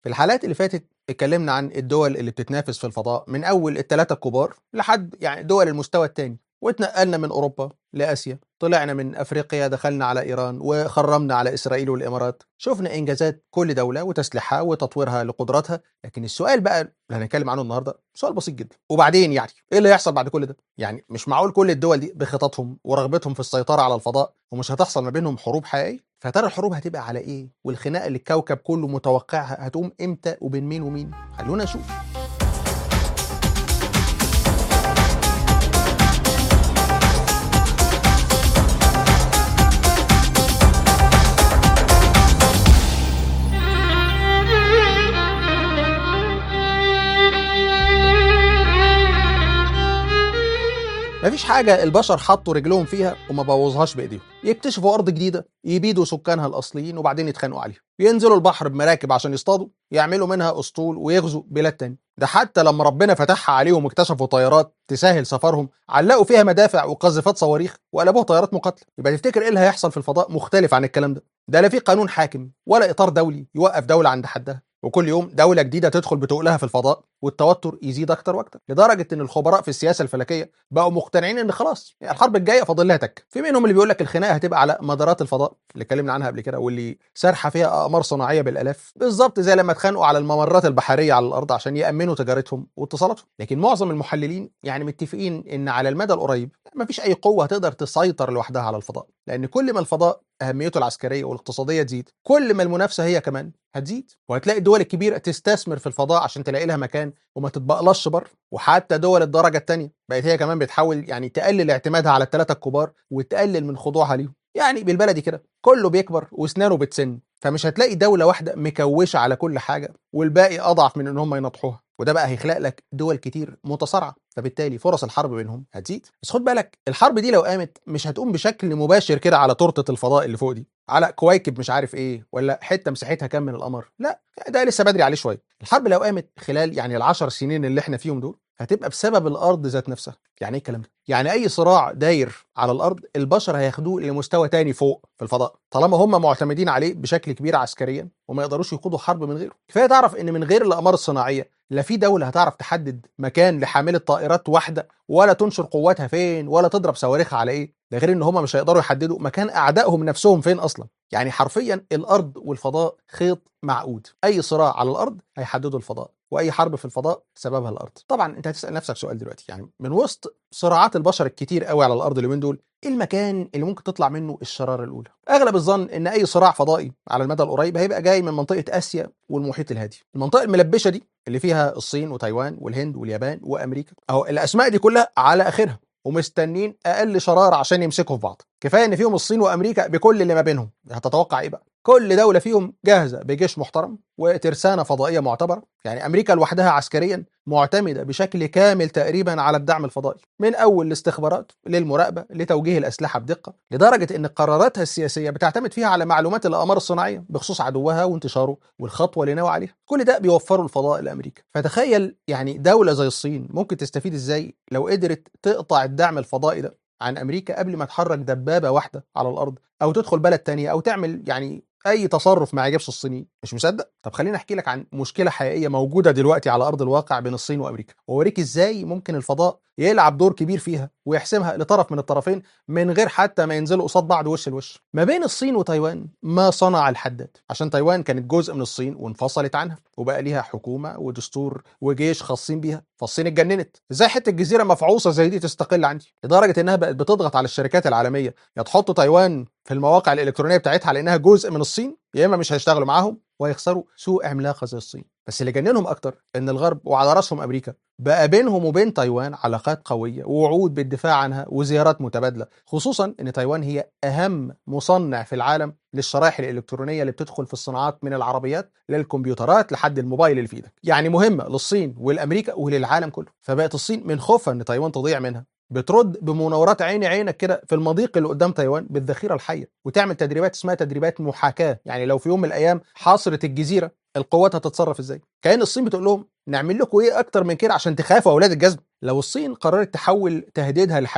في الحلقات اللي فاتت اتكلمنا عن الدول اللي بتتنافس في الفضاء من اول الثلاثه الكبار لحد يعني دول المستوى الثاني واتنقلنا من اوروبا لاسيا طلعنا من افريقيا دخلنا على ايران وخرمنا على اسرائيل والامارات شفنا انجازات كل دوله وتسليحها وتطويرها لقدراتها لكن السؤال بقى اللي هنتكلم عنه النهارده سؤال بسيط جدا وبعدين يعني ايه اللي هيحصل بعد كل ده يعني مش معقول كل الدول دي بخططهم ورغبتهم في السيطره على الفضاء ومش هتحصل ما بينهم حروب حقيقيه فترى الحروب هتبقى على ايه والخناقه اللي الكوكب كله متوقعها هتقوم امتى وبين مين ومين خلونا نشوف مفيش حاجة البشر حطوا رجلهم فيها وما بوظهاش بإيديهم يكتشفوا أرض جديدة يبيدوا سكانها الأصليين وبعدين يتخانقوا عليها ينزلوا البحر بمراكب عشان يصطادوا يعملوا منها أسطول ويغزوا بلاد تانية ده حتى لما ربنا فتحها عليهم واكتشفوا طيارات تسهل سفرهم علقوا فيها مدافع وقذيفات صواريخ وقلبوها طيارات مقاتلة يبقى تفتكر ايه اللي هيحصل في الفضاء مختلف عن الكلام ده ده لا في قانون حاكم ولا إطار دولي يوقف دولة عند حدها وكل يوم دولة جديدة تدخل بتقلها في الفضاء والتوتر يزيد أكتر وأكتر لدرجة إن الخبراء في السياسة الفلكية بقوا مقتنعين إن خلاص يعني الحرب الجاية فاضل لها تك في منهم اللي بيقول لك الخناقة هتبقى على مدارات الفضاء اللي اتكلمنا عنها قبل كده واللي سارحة فيها أقمار صناعية بالآلاف بالظبط زي لما اتخانقوا على الممرات البحرية على الأرض عشان يأمنوا تجارتهم واتصالاتهم لكن معظم المحللين يعني متفقين إن على المدى القريب مفيش أي قوة هتقدر تسيطر لوحدها على الفضاء لأن كل ما الفضاء اهميته العسكريه والاقتصاديه تزيد كل ما المنافسه هي كمان هتزيد وهتلاقي الدول الكبيره تستثمر في الفضاء عشان تلاقي لها مكان وما تتبقلش بره وحتى دول الدرجه الثانيه بقت هي كمان بتحاول يعني تقلل اعتمادها على الثلاثه الكبار وتقلل من خضوعها ليهم يعني بالبلدي كده كله بيكبر واسنانه بتسن فمش هتلاقي دوله واحده مكوشه على كل حاجه والباقي اضعف من ان هم ينطحوها وده بقى هيخلق لك دول كتير متصارعه فبالتالي فرص الحرب بينهم هتزيد بس خد بالك الحرب دي لو قامت مش هتقوم بشكل مباشر كده على تورته الفضاء اللي فوق دي على كواكب مش عارف ايه ولا حته مساحتها كام من القمر لا ده لسه بدري عليه شويه الحرب لو قامت خلال يعني العشر سنين اللي احنا فيهم دول هتبقى بسبب الارض ذات نفسها يعني ايه الكلام ده يعني اي صراع داير على الارض البشر هياخدوه لمستوى تاني فوق في الفضاء طالما هم معتمدين عليه بشكل كبير عسكريا وما يقدروش يخوضوا حرب من غيره كفايه تعرف ان من غير الاقمار الصناعيه لا في دوله هتعرف تحدد مكان لحامله طائرات واحده ولا تنشر قواتها فين ولا تضرب صواريخها على ايه ده غير ان هم مش هيقدروا يحددوا مكان اعدائهم نفسهم فين اصلا يعني حرفيا الارض والفضاء خيط معقود اي صراع على الارض هيحدده الفضاء واي حرب في الفضاء سببها الارض طبعا انت هتسال نفسك سؤال دلوقتي يعني من وسط صراعات البشر الكتير قوي على الارض اليومين دول ايه المكان اللي ممكن تطلع منه الشراره الاولى اغلب الظن ان اي صراع فضائي على المدى القريب هيبقى جاي من منطقه اسيا والمحيط الهادي المنطقه الملبشه دي اللي فيها الصين وتايوان والهند واليابان وامريكا اهو الاسماء دي كلها على اخرها ومستنين اقل شراره عشان يمسكوا في بعض كفايه ان فيهم الصين وامريكا بكل اللي ما بينهم هتتوقع ايه بقى كل دوله فيهم جاهزه بجيش محترم وترسانه فضائيه معتبره يعني امريكا لوحدها عسكريا معتمده بشكل كامل تقريبا على الدعم الفضائي من اول الاستخبارات للمراقبه لتوجيه الاسلحه بدقه لدرجه ان قراراتها السياسيه بتعتمد فيها على معلومات الاقمار الصناعيه بخصوص عدوها وانتشاره والخطوه اللي ناوي عليها كل ده بيوفره الفضاء لامريكا فتخيل يعني دوله زي الصين ممكن تستفيد ازاي لو قدرت تقطع الدعم الفضائي ده عن امريكا قبل ما تحرك دبابه واحده على الارض او تدخل بلد تانية او تعمل يعني اي تصرف ما يعجبش الصينيين مش مصدق طب خليني احكي لك عن مشكله حقيقيه موجوده دلوقتي على ارض الواقع بين الصين وامريكا واوريك ازاي ممكن الفضاء يلعب دور كبير فيها ويحسمها لطرف من الطرفين من غير حتى ما ينزلوا قصاد بعض وش لوش ما بين الصين وتايوان ما صنع الحداد عشان تايوان كانت جزء من الصين وانفصلت عنها وبقى ليها حكومه ودستور وجيش خاصين بيها فالصين اتجننت ازاي حته جزيره مفعوصه زي دي تستقل عندي لدرجه انها بقت بتضغط على الشركات العالميه يا تحط تايوان في المواقع الالكترونيه بتاعتها على انها جزء من الصين يا اما مش هيشتغلوا معاهم ويخسروا سوق عملاقه زي الصين بس اللي جننهم اكتر ان الغرب وعلى راسهم امريكا بقى بينهم وبين تايوان علاقات قويه ووعود بالدفاع عنها وزيارات متبادله خصوصا ان تايوان هي اهم مصنع في العالم للشرائح الالكترونيه اللي بتدخل في الصناعات من العربيات للكمبيوترات لحد الموبايل اللي في ايدك يعني مهمه للصين ولامريكا وللعالم كله فبقت الصين من خوفها ان تايوان تضيع منها بترد بمناورات عيني عينك كده في المضيق اللي قدام تايوان بالذخيره الحيه وتعمل تدريبات اسمها تدريبات محاكاه يعني لو في يوم من الايام حاصرت الجزيره القوات هتتصرف ازاي كأن الصين بتقول لهم نعمل لكم ايه اكتر من كده عشان تخافوا اولاد الجزم لو الصين قررت تحول تهديدها لحقيقه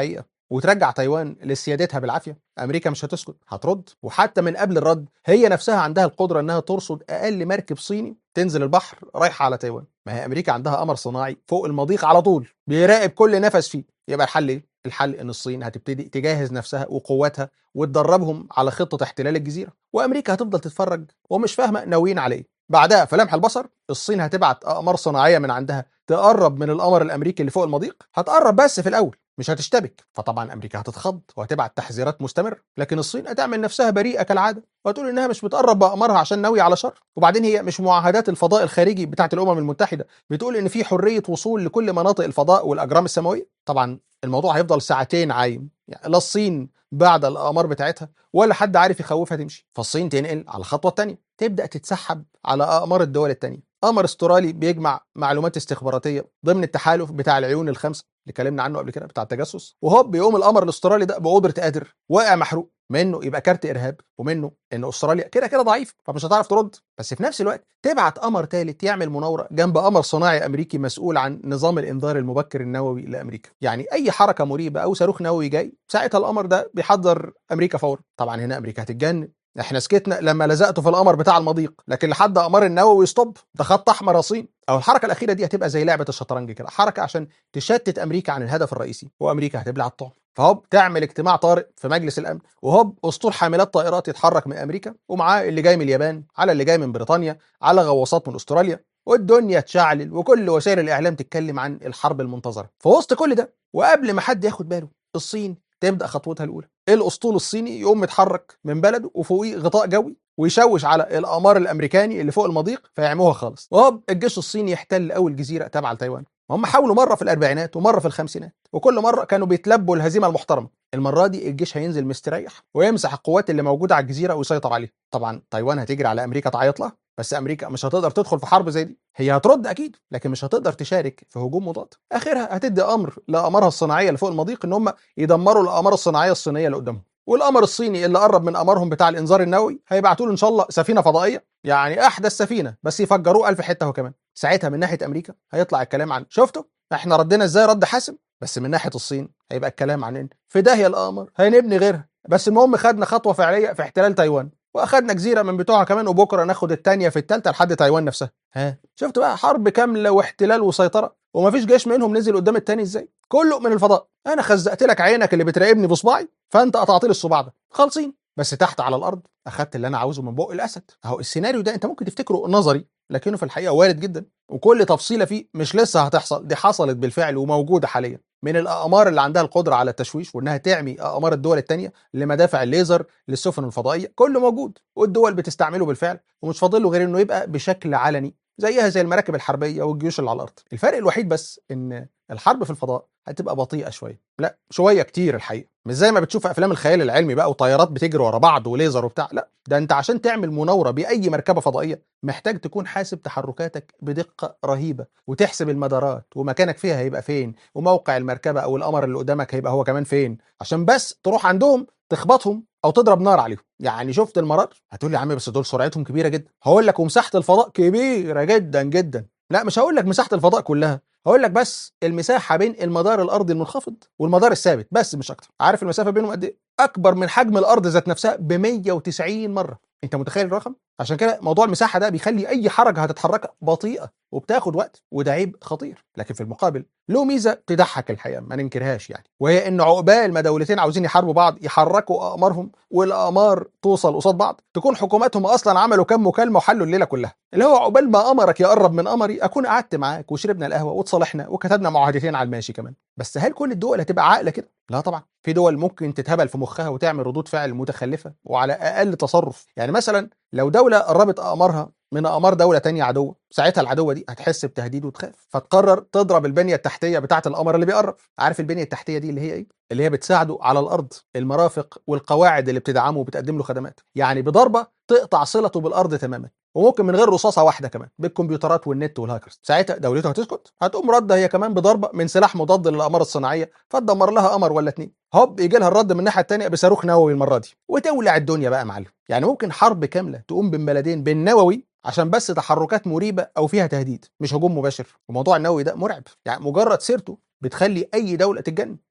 وترجع تايوان لسيادتها بالعافيه امريكا مش هتسكت هترد وحتى من قبل الرد هي نفسها عندها القدره انها ترصد اقل مركب صيني تنزل البحر رايحه على تايوان ما هي امريكا عندها قمر صناعي فوق المضيق على طول بيراقب كل نفس فيه يبقى الحل ايه الحل ان الصين هتبتدي تجهز نفسها وقواتها وتدربهم على خطه احتلال الجزيره وامريكا هتفضل تتفرج ومش فاهمه ناويين على ايه بعدها في لمح البصر الصين هتبعت اقمار صناعيه من عندها تقرب من القمر الامريكي اللي فوق المضيق هتقرب بس في الاول مش هتشتبك فطبعا امريكا هتتخض وهتبعت تحذيرات مستمره لكن الصين هتعمل نفسها بريئه كالعاده وهتقول انها مش بتقرب باقمارها عشان ناويه على شر وبعدين هي مش معاهدات الفضاء الخارجي بتاعه الامم المتحده بتقول ان في حريه وصول لكل مناطق الفضاء والاجرام السماويه طبعا الموضوع هيفضل ساعتين عايم يعني لا الصين بعد الاقمار بتاعتها ولا حد عارف يخوفها تمشي فالصين تنقل على الخطوه الثانيه تبدا تتسحب على اقمار الدول الثانيه قمر استرالي بيجمع معلومات استخباراتيه ضمن التحالف بتاع العيون الخمسه اللي اتكلمنا عنه قبل كده بتاع التجسس وهوب بيقوم القمر الاسترالي ده بقدره قادر واقع محروق منه يبقى كارت ارهاب ومنه ان استراليا كده كده ضعيف فمش هتعرف ترد بس في نفس الوقت تبعت قمر ثالث يعمل مناوره جنب قمر صناعي امريكي مسؤول عن نظام الانذار المبكر النووي لامريكا يعني اي حركه مريبه او صاروخ نووي جاي ساعتها القمر ده بيحذر امريكا فورا طبعا هنا امريكا هتتجنن احنا سكتنا لما لزقته في القمر بتاع المضيق لكن لحد قمر النووي ستوب ده خط احمر يا صين او الحركه الاخيره دي هتبقى زي لعبه الشطرنج كده حركه عشان تشتت امريكا عن الهدف الرئيسي وامريكا هتبلع الطعم فهوب تعمل اجتماع طارئ في مجلس الامن وهوب اسطول حاملات طائرات يتحرك من امريكا ومعاه اللي جاي من اليابان على اللي جاي من بريطانيا على غواصات من استراليا والدنيا تشعلل وكل وسائل الاعلام تتكلم عن الحرب المنتظره في وسط كل ده وقبل ما حد ياخد باله الصين تبدا خطوتها الاولى الاسطول الصيني يقوم متحرك من بلده وفوقيه غطاء جوي ويشوش على القمار الامريكاني اللي فوق المضيق فيعموها خالص وهوب الجيش الصيني يحتل اول جزيره تابعه لتايوان هم حاولوا مره في الاربعينات ومره في الخمسينات وكل مره كانوا بيتلبوا الهزيمه المحترمه المره دي الجيش هينزل مستريح ويمسح القوات اللي موجوده على الجزيره ويسيطر عليها طبعا تايوان هتجري على امريكا تعيط لها بس امريكا مش هتقدر تدخل في حرب زي دي هي هترد اكيد لكن مش هتقدر تشارك في هجوم مضاد اخرها هتدي امر لاقمارها الصناعيه اللي فوق المضيق ان هم يدمروا الاقمار الصناعيه الصينيه اللي قدامهم والقمر الصيني اللي قرب من قمرهم بتاع الانذار النووي هيبعتوا له ان شاء الله سفينه فضائيه يعني احدث سفينه بس يفجروه ألف حته هو كمان ساعتها من ناحيه امريكا هيطلع الكلام عن شفتوا احنا ردينا ازاي رد حاسم بس من ناحيه الصين هيبقى الكلام عن ان في داهيه القمر هنبني غيرها بس المهم خدنا خطوه فعليه في احتلال تايوان واخدنا جزيره من بتوعها كمان وبكره ناخد الثانيه في الثالثه لحد تايوان نفسها ها شفت بقى حرب كامله واحتلال وسيطره ومفيش جيش منهم نزل قدام التاني ازاي كله من الفضاء انا خزقت لك عينك اللي بتراقبني بصباعي فانت قطعت لي الصباع ده خالصين بس تحت على الارض اخدت اللي انا عاوزه من بق الاسد اهو السيناريو ده انت ممكن تفتكره نظري لكنه في الحقيقه وارد جدا وكل تفصيله فيه مش لسه هتحصل دي حصلت بالفعل وموجوده حاليا من الاقمار اللي عندها القدره على التشويش وانها تعمي اقمار الدول الثانيه لمدافع الليزر للسفن الفضائيه كله موجود والدول بتستعمله بالفعل ومش فاضل له غير انه يبقى بشكل علني زيها زي المراكب الحربيه والجيوش اللي على الارض الفرق الوحيد بس ان الحرب في الفضاء هتبقى بطيئه شويه لا شويه كتير الحقيقه مش زي ما بتشوف افلام الخيال العلمي بقى وطيارات بتجري ورا بعض وليزر وبتاع لا ده انت عشان تعمل مناوره باي مركبه فضائيه محتاج تكون حاسب تحركاتك بدقه رهيبه وتحسب المدارات ومكانك فيها هيبقى فين وموقع المركبه او القمر اللي قدامك هيبقى هو كمان فين عشان بس تروح عندهم تخبطهم او تضرب نار عليهم يعني شفت المرار هتقول لي يا عم بس دول سرعتهم كبيره جدا هقول لك ومساحه الفضاء كبيره جدا جدا لا مش هقول لك مساحه الفضاء كلها هقول لك بس المساحه بين المدار الارضي المنخفض والمدار الثابت بس مش اكتر عارف المسافه بينهم قد ايه اكبر من حجم الارض ذات نفسها ب 190 مره انت متخيل الرقم عشان كده موضوع المساحه ده بيخلي اي حركه هتتحركها بطيئه وبتاخد وقت وده عيب خطير لكن في المقابل له ميزه تضحك الحقيقه ما ننكرهاش يعني وهي ان عقبال ما دولتين عاوزين يحاربوا بعض يحركوا اقمارهم والاقمار توصل قصاد بعض تكون حكوماتهم اصلا عملوا كام مكالمه وحلوا الليله كلها اللي هو عقبال ما امرك يقرب من قمري اكون قعدت معاك وشربنا القهوه وتصالحنا وكتبنا معاهدتين على الماشي كمان بس هل كل الدول هتبقى عاقله كده لا طبعا في دول ممكن تتهبل في مخها وتعمل ردود فعل متخلفه وعلى اقل تصرف يعني مثلا لو دوله قربت اقمارها من اقمار دوله تانية عدوه ساعتها العدوه دي هتحس بتهديد وتخاف فتقرر تضرب البنيه التحتيه بتاعه القمر اللي بيقرب عارف البنيه التحتيه دي اللي هي ايه اللي هي بتساعده على الارض المرافق والقواعد اللي بتدعمه وبتقدم له خدمات يعني بضربه تقطع صلته بالارض تماما وممكن من غير رصاصه واحده كمان بالكمبيوترات والنت والهاكرز ساعتها دولته هتسكت هتقوم رده هي كمان بضربه من سلاح مضاد للاقمار الصناعيه فتدمر لها قمر ولا اتنين هوب يجي لها الرد من الناحيه الثانيه بصاروخ نووي المره دي وتولع الدنيا بقى يا معلم يعني ممكن حرب كامله تقوم بين بلدين بالنووي عشان بس تحركات مريبه او فيها تهديد مش هجوم مباشر وموضوع النووي ده مرعب يعني مجرد سيرته بتخلي اي دوله تتجنن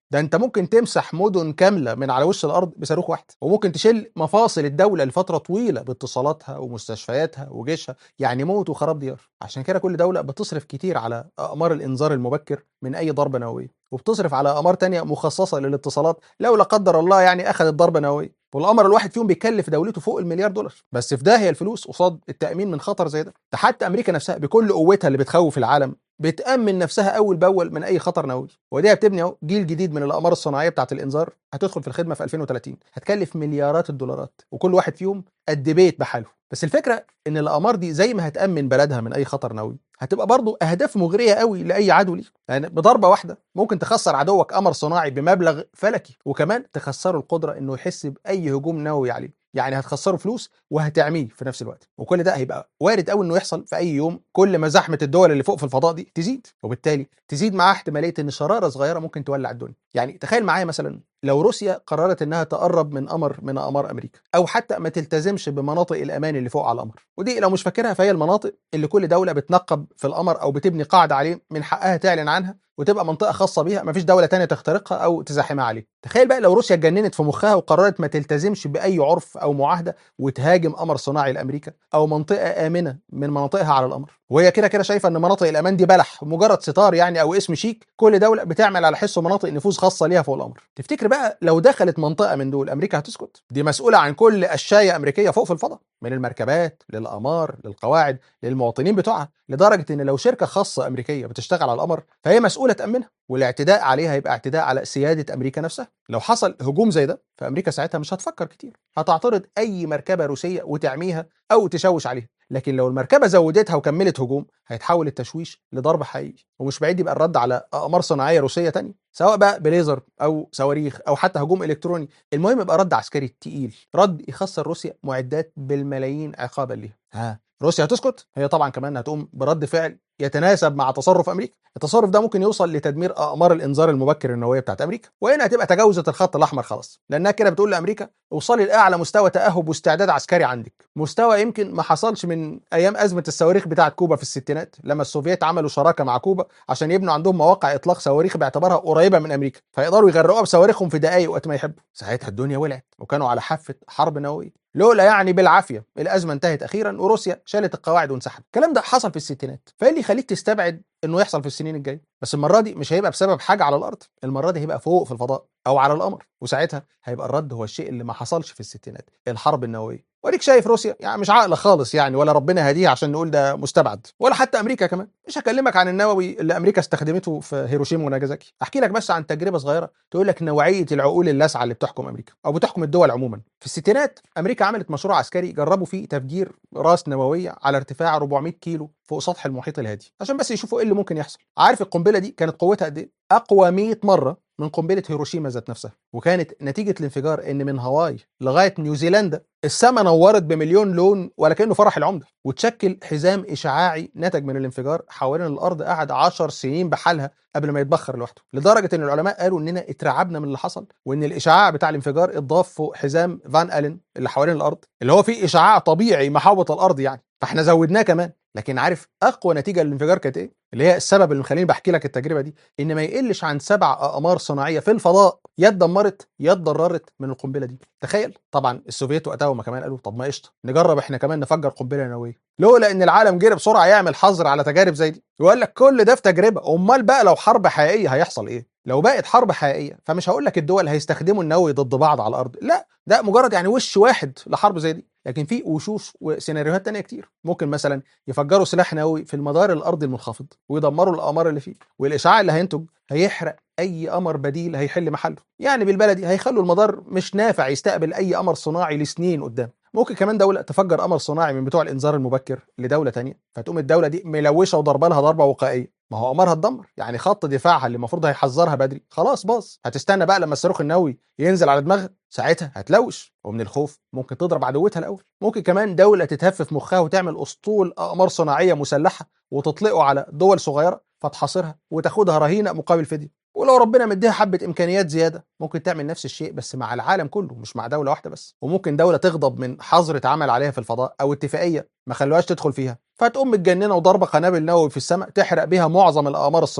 ده انت ممكن تمسح مدن كامله من على وش الارض بصاروخ واحد وممكن تشيل مفاصل الدوله لفتره طويله باتصالاتها ومستشفياتها وجيشها يعني موت وخراب ديار عشان كده كل دوله بتصرف كتير على اقمار الانذار المبكر من اي ضربه نوويه وبتصرف على اقمار تانية مخصصه للاتصالات لو لا قدر الله يعني اخذت ضربه نوويه والقمر الواحد فيهم بيكلف دولته فوق المليار دولار بس في ده هي الفلوس قصاد التامين من خطر زي ده ده حتى امريكا نفسها بكل قوتها اللي بتخوف العالم بتامن نفسها اول باول من اي خطر نووي ودي بتبني اهو جيل جديد من الاقمار الصناعيه بتاعه الانذار هتدخل في الخدمه في 2030 هتكلف مليارات الدولارات وكل واحد فيهم قد بيت بحاله بس الفكره ان الاقمار دي زي ما هتامن بلدها من اي خطر نووي هتبقى برضه اهداف مغريه قوي لاي عدو ليه يعني بضربه واحده ممكن تخسر عدوك قمر صناعي بمبلغ فلكي وكمان تخسره القدره انه يحس باي هجوم نووي عليه يعني هتخسره فلوس وهتعميه في نفس الوقت وكل ده هيبقى وارد قوي انه يحصل في اي يوم كل ما زحمه الدول اللي فوق في الفضاء دي تزيد وبالتالي تزيد معاها احتماليه ان شراره صغيره ممكن تولع الدنيا يعني تخيل معايا مثلا لو روسيا قررت انها تقرب من قمر من اقمار امريكا او حتى ما تلتزمش بمناطق الامان اللي فوق على القمر ودي لو مش فاكرها فهي المناطق اللي كل دوله بتنقب في القمر او بتبني قاعده عليه من حقها تعلن عنها وتبقى منطقه خاصه بيها مفيش دوله تانية تخترقها او تزاحمها عليه تخيل بقى لو روسيا اتجننت في مخها وقررت ما تلتزمش باي عرف او معاهده وتهاجم قمر صناعي لامريكا او منطقه امنه من مناطقها على القمر وهي كده كده شايفه ان مناطق الامان دي بلح مجرد ستار يعني او اسم شيك كل دوله بتعمل على حسه مناطق نفوذ خاصه ليها فوق القمر تفتكر بقى لو دخلت منطقه من دول امريكا هتسكت دي مسؤوله عن كل اشياء امريكيه فوق في الفضاء من المركبات للاقمار للقواعد للمواطنين بتوعها لدرجه ان لو شركه خاصه امريكيه بتشتغل على القمر فهي مسؤوله تامنها والاعتداء عليها هيبقى اعتداء على سياده امريكا نفسها لو حصل هجوم زي ده فامريكا ساعتها مش هتفكر كتير هتعترض اي مركبه روسيه وتعميها او تشوش عليها لكن لو المركبه زودتها وكملت هجوم هيتحول التشويش لضرب حقيقي ومش بعيد يبقى الرد على اقمار صناعيه روسيه تانية سواء بقى بليزر او صواريخ او حتى هجوم الكتروني المهم يبقى رد عسكري تقيل رد يخسر روسيا معدات بالملايين عقابا ليها ها روسيا هتسكت هي طبعا كمان هتقوم برد فعل يتناسب مع تصرف امريكا التصرف ده ممكن يوصل لتدمير اقمار الانذار المبكر النوويه بتاعت امريكا وهنا هتبقى تجاوزت الخط الاحمر خلاص لانها كده بتقول لامريكا اوصلي لاعلى مستوى تاهب واستعداد عسكري عندك مستوى يمكن ما حصلش من ايام ازمه الصواريخ بتاعت كوبا في الستينات لما السوفييت عملوا شراكه مع كوبا عشان يبنوا عندهم مواقع اطلاق صواريخ باعتبارها قريبه من امريكا فيقدروا يغرقوها بصواريخهم في دقائق وقت ما يحبوا ساعتها الدنيا ولعت وكانوا على حافه حرب نوويه لولا يعني بالعافيه الازمه انتهت اخيرا وروسيا شالت القواعد وانسحبت الكلام ده حصل في الستينات فايه اللي يخليك تستبعد انه يحصل في السنين الجايه بس المره دي مش هيبقى بسبب حاجه على الارض المره دي هيبقى فوق في الفضاء او على القمر وساعتها هيبقى الرد هو الشيء اللي ما حصلش في الستينات الحرب النوويه وريك شايف روسيا يعني مش عاقله خالص يعني ولا ربنا هديها عشان نقول ده مستبعد ولا حتى امريكا كمان مش هكلمك عن النووي اللي امريكا استخدمته في هيروشيما وناجازاكي احكي لك بس عن تجربه صغيره تقول لك نوعيه العقول اللاسعه اللي بتحكم امريكا او بتحكم الدول عموما في الستينات امريكا عملت مشروع عسكري جربوا فيه تفجير راس نوويه على ارتفاع 400 كيلو فوق سطح المحيط الهادي عشان بس يشوفوا ايه اللي ممكن يحصل عارف القنبله دي كانت قوتها قد ايه اقوى 100 مره من قنبله هيروشيما ذات نفسها وكانت نتيجه الانفجار ان من هاواي لغايه نيوزيلندا السماء نورت بمليون لون ولا كانه فرح العمده وتشكل حزام اشعاعي نتج من الانفجار حوالين الارض قعد 10 سنين بحالها قبل ما يتبخر لوحده لدرجه ان العلماء قالوا اننا اترعبنا من اللي حصل وان الاشعاع بتاع الانفجار اتضاف فوق حزام فان الين اللي حوالين الارض اللي هو فيه اشعاع طبيعي محاوط الارض يعني فاحنا زودناه كمان لكن عارف اقوى نتيجه للانفجار كانت ايه اللي هي السبب اللي مخليني بحكي لك التجربه دي ان ما يقلش عن سبع اقمار صناعيه في الفضاء يا اتدمرت يا اتضررت من القنبله دي تخيل طبعا السوفييت وقتها هم كمان قالوا طب ما قشطه نجرب احنا كمان نفجر قنبله نوويه لولا ان العالم جري بسرعه يعمل حظر على تجارب زي دي وقال لك كل ده في تجربه امال بقى لو حرب حقيقيه هيحصل ايه لو بقت حرب حقيقيه فمش هقول لك الدول هيستخدموا النووي ضد بعض على الارض لا ده مجرد يعني وش واحد لحرب زي دي لكن في وشوش وسيناريوهات تانية كتير ممكن مثلا يفجروا سلاح نووي في المدار الارضي المنخفض ويدمروا الاقمار اللي فيه والاشعاع اللي هينتج هيحرق اي قمر بديل هيحل محله يعني بالبلدي هيخلوا المدار مش نافع يستقبل اي قمر صناعي لسنين قدام ممكن كمان دولة تفجر قمر صناعي من بتوع الإنذار المبكر لدولة تانية فتقوم الدولة دي ملوشة وضربة لها ضربة وقائية ما هو قمرها اتدمر يعني خط دفاعها اللي المفروض هيحذرها بدري خلاص باظ هتستنى بقى لما الصاروخ النووي ينزل على دماغها ساعتها هتلوش ومن الخوف ممكن تضرب عدوتها الاول ممكن كمان دوله تتهفف مخها وتعمل اسطول اقمار صناعيه مسلحه وتطلقه على دول صغيره فتحاصرها وتاخدها رهينه مقابل فديه ولو ربنا مديها حبه امكانيات زياده ممكن تعمل نفس الشيء بس مع العالم كله مش مع دوله واحده بس وممكن دوله تغضب من حظر اتعمل عليها في الفضاء او اتفاقيه ما خلوهاش تدخل فيها فتقوم متجننه وضربه قنابل نووي في السماء تحرق بيها معظم الاقمار الصناعيه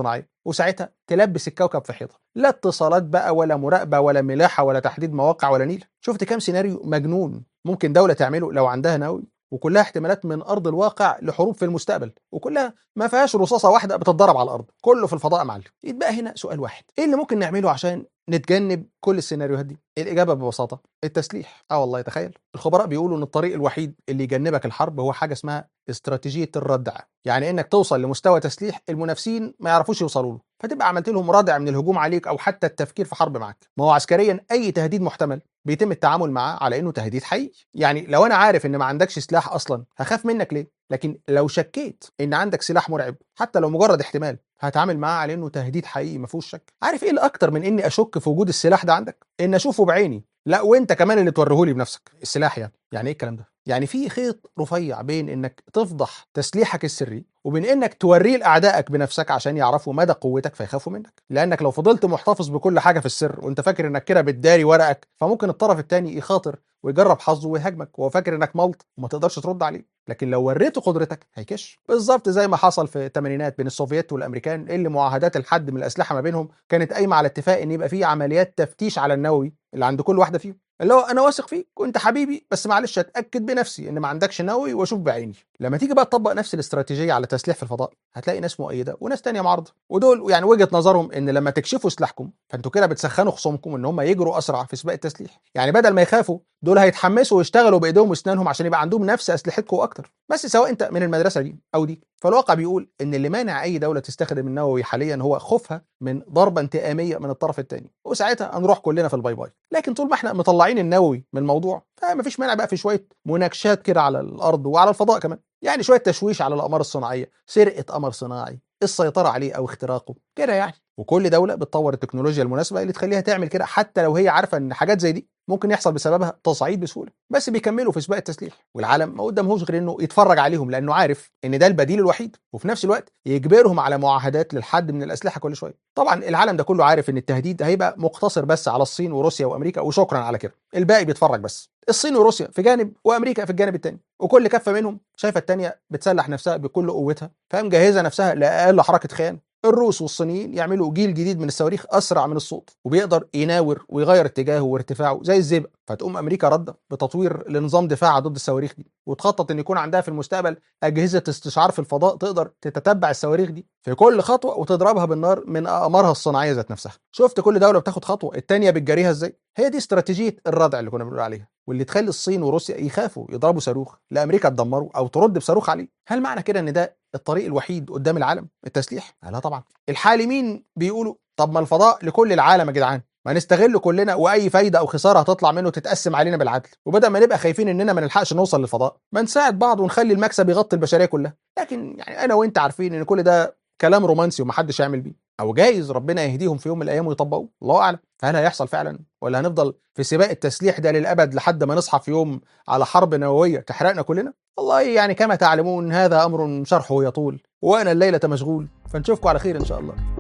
وساعتها تلبس الكوكب في حيطه لا اتصالات بقى ولا مراقبه ولا ملاحه ولا تحديد مواقع ولا نيل شفت كام سيناريو مجنون ممكن دوله تعمله لو عندها نووي وكلها احتمالات من ارض الواقع لحروب في المستقبل وكلها ما فيهاش رصاصه واحده بتتضرب على الارض كله في الفضاء يا معلم يتبقى هنا سؤال واحد ايه اللي ممكن نعمله عشان نتجنب كل السيناريوهات دي الاجابه ببساطه التسليح اه والله تخيل الخبراء بيقولوا ان الطريق الوحيد اللي يجنبك الحرب هو حاجه اسمها استراتيجيه الردع يعني انك توصل لمستوى تسليح المنافسين ما يعرفوش يوصلوا له فتبقى عملت لهم ردع من الهجوم عليك او حتى التفكير في حرب معاك ما هو عسكريا اي تهديد محتمل بيتم التعامل معاه على انه تهديد حقيقي يعني لو انا عارف ان ما عندكش سلاح اصلا هخاف منك ليه لكن لو شكيت ان عندك سلاح مرعب حتى لو مجرد احتمال هتعامل معاه على انه تهديد حقيقي ما فيهوش شك عارف ايه الاكتر من اني اشك في وجود السلاح ده عندك ان اشوفه بعيني لا وانت كمان اللي توريهولي بنفسك السلاح يعني يعني ايه الكلام ده يعني في خيط رفيع بين انك تفضح تسليحك السري وبين انك توريه لاعدائك بنفسك عشان يعرفوا مدى قوتك فيخافوا منك لانك لو فضلت محتفظ بكل حاجه في السر وانت فاكر انك كده بتداري ورقك فممكن الطرف الثاني يخاطر ويجرب حظه ويهاجمك وهو فاكر انك ملط وما تقدرش ترد عليه لكن لو وريته قدرتك هيكش بالظبط زي ما حصل في الثمانينات بين السوفييت والامريكان اللي معاهدات الحد من الاسلحه ما بينهم كانت قايمه على اتفاق ان يبقى في عمليات تفتيش على النووي اللي عند كل واحده فيهم اللي هو انا واثق فيك وانت حبيبي بس معلش اتاكد بنفسي ان ما عندكش نووي واشوف بعيني لما تيجي بقى تطبق نفس الاستراتيجيه على تسليح في الفضاء هتلاقي ناس مؤيده وناس تانية معارضه ودول يعني وجهه نظرهم ان لما تكشفوا سلاحكم فانتوا كده بتسخنوا خصومكم ان هم يجروا اسرع في سباق التسليح يعني بدل ما يخافوا دول هيتحمسوا ويشتغلوا بايديهم واسنانهم عشان يبقى عندهم نفس اسلحتكم اكتر بس سواء انت من المدرسه دي او دي فالواقع بيقول ان اللي مانع اي دوله تستخدم النووي حاليا هو خوفها من ضربه انتقاميه من الطرف الثاني وساعتها هنروح كلنا في الباي باي لكن طول ما احنا مطلعين النووي من الموضوع فمفيش مانع بقى في شويه مناقشات كده على الارض وعلى الفضاء كمان يعني شويه تشويش على الاقمار الصناعيه سرقه قمر صناعي السيطره عليه او اختراقه كده يعني وكل دوله بتطور التكنولوجيا المناسبه اللي تخليها تعمل كده حتى لو هي عارفه ان حاجات زي دي ممكن يحصل بسببها تصعيد بسهوله بس بيكملوا في سباق التسليح والعالم ما قدامهوش غير انه يتفرج عليهم لانه عارف ان ده البديل الوحيد وفي نفس الوقت يجبرهم على معاهدات للحد من الاسلحه كل شويه طبعا العالم ده كله عارف ان التهديد هيبقى مقتصر بس على الصين وروسيا وامريكا وشكرا على كده الباقي بيتفرج بس الصين وروسيا في جانب وامريكا في الجانب الثاني وكل كفه منهم شايفه الثانيه بتسلح نفسها بكل قوتها فمجهزه نفسها لاقل حركه خيانه الروس والصينيين يعملوا جيل جديد من الصواريخ اسرع من الصوت وبيقدر يناور ويغير اتجاهه وارتفاعه زي الزئبق فتقوم امريكا رده بتطوير لنظام دفاعها ضد الصواريخ دي وتخطط ان يكون عندها في المستقبل اجهزه استشعار في الفضاء تقدر تتتبع الصواريخ دي في كل خطوه وتضربها بالنار من اقمارها الصناعيه ذات نفسها شفت كل دوله بتاخد خطوه الثانيه بتجاريها ازاي هي دي استراتيجيه الردع اللي كنا بنقول عليها واللي تخلي الصين وروسيا يخافوا يضربوا صاروخ لامريكا تدمره او ترد بصاروخ عليه هل معنى كده ان ده الطريق الوحيد قدام العالم التسليح لا طبعا الحالمين بيقولوا طب ما الفضاء لكل العالم يا جدعان ما نستغله كلنا واي فايده او خساره هتطلع منه تتقسم علينا بالعدل وبدل ما نبقى خايفين اننا ما نلحقش نوصل للفضاء ما نساعد بعض ونخلي المكسب يغطي البشريه كلها لكن يعني انا وانت عارفين ان كل ده كلام رومانسي ومحدش يعمل بيه او جايز ربنا يهديهم في يوم من الايام ويطبقوه الله اعلم فهل هيحصل فعلا ولا هنفضل في سباق التسليح ده للابد لحد ما نصحى في يوم على حرب نوويه تحرقنا كلنا والله يعني كما تعلمون هذا امر شرحه يطول وانا الليله مشغول فنشوفكم على خير ان شاء الله